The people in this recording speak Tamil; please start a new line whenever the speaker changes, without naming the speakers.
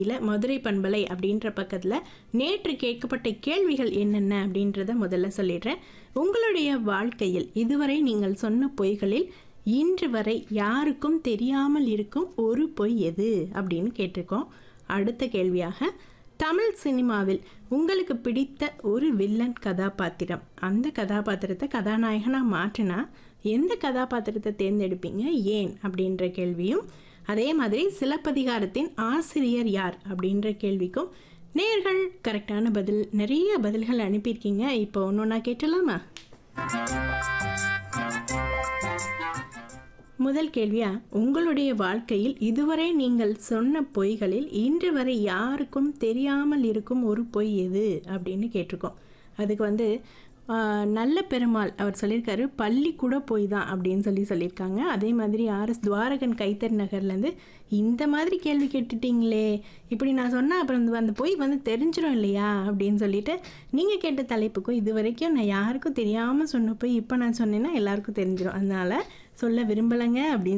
இல்ல மதுரை பண்பலை அப்படின்ற பக்கத்துல நேற்று கேட்கப்பட்ட கேள்விகள் என்னென்ன அப்படின்றத முதல்ல சொல்லிடுறேன் உங்களுடைய வாழ்க்கையில் இதுவரை நீங்கள் சொன்ன பொய்களில் இன்று வரை யாருக்கும் தெரியாமல் இருக்கும் ஒரு பொய் எது அப்படின்னு கேட்டிருக்கோம் அடுத்த கேள்வியாக தமிழ் சினிமாவில் உங்களுக்கு பிடித்த ஒரு வில்லன் கதாபாத்திரம் அந்த கதாபாத்திரத்தை கதாநாயகனாக மாற்றினா எந்த கதாபாத்திரத்தை தேர்ந்தெடுப்பீங்க ஏன் அப்படின்ற கேள்வியும் அதே மாதிரி சிலப்பதிகாரத்தின் ஆசிரியர் யார் அப்படின்ற கேள்விக்கும் நேர்கள் கரெக்டான பதில் நிறைய பதில்கள் அனுப்பியிருக்கீங்க இப்போ ஒன்று ஒன்றா கேட்டலாமா முதல் கேள்வியா உங்களுடைய வாழ்க்கையில் இதுவரை நீங்கள் சொன்ன பொய்களில் இன்று வரை யாருக்கும் தெரியாமல் இருக்கும் ஒரு பொய் எது அப்படின்னு கேட்டிருக்கோம் அதுக்கு வந்து ஆஹ், நல்ல பெருமாள் அவர் சொல்லியிருக்காரு பள்ளி கூட பொய் தான் அப்படின்னு சொல்லி சொல்லியிருக்காங்க அதே மாதிரி ஆர்எஸ் துவாரகன் கைத்தறி நகர்லேருந்து இந்த மாதிரி கேள்வி கேட்டுட்டீங்களே இப்படி நான் சொன்னால் அப்புறம் இந்த- அந்த பொய் வந்து தெரிஞ்சிடும் இல்லையா அப்படின்னு சொல்லிட்டு நீங்கள் கேட்ட தலைப்புக்கும் இது வரைக்கும் நான் யாருக்கும் தெரியாமல் சொன்ன போய் இப்போ நான் சொன்னேன்னா எல்லாருக்கும் தெரிஞ்சிடும் அதனால சொல்ல விரும்பலைங்க அப்படின்னு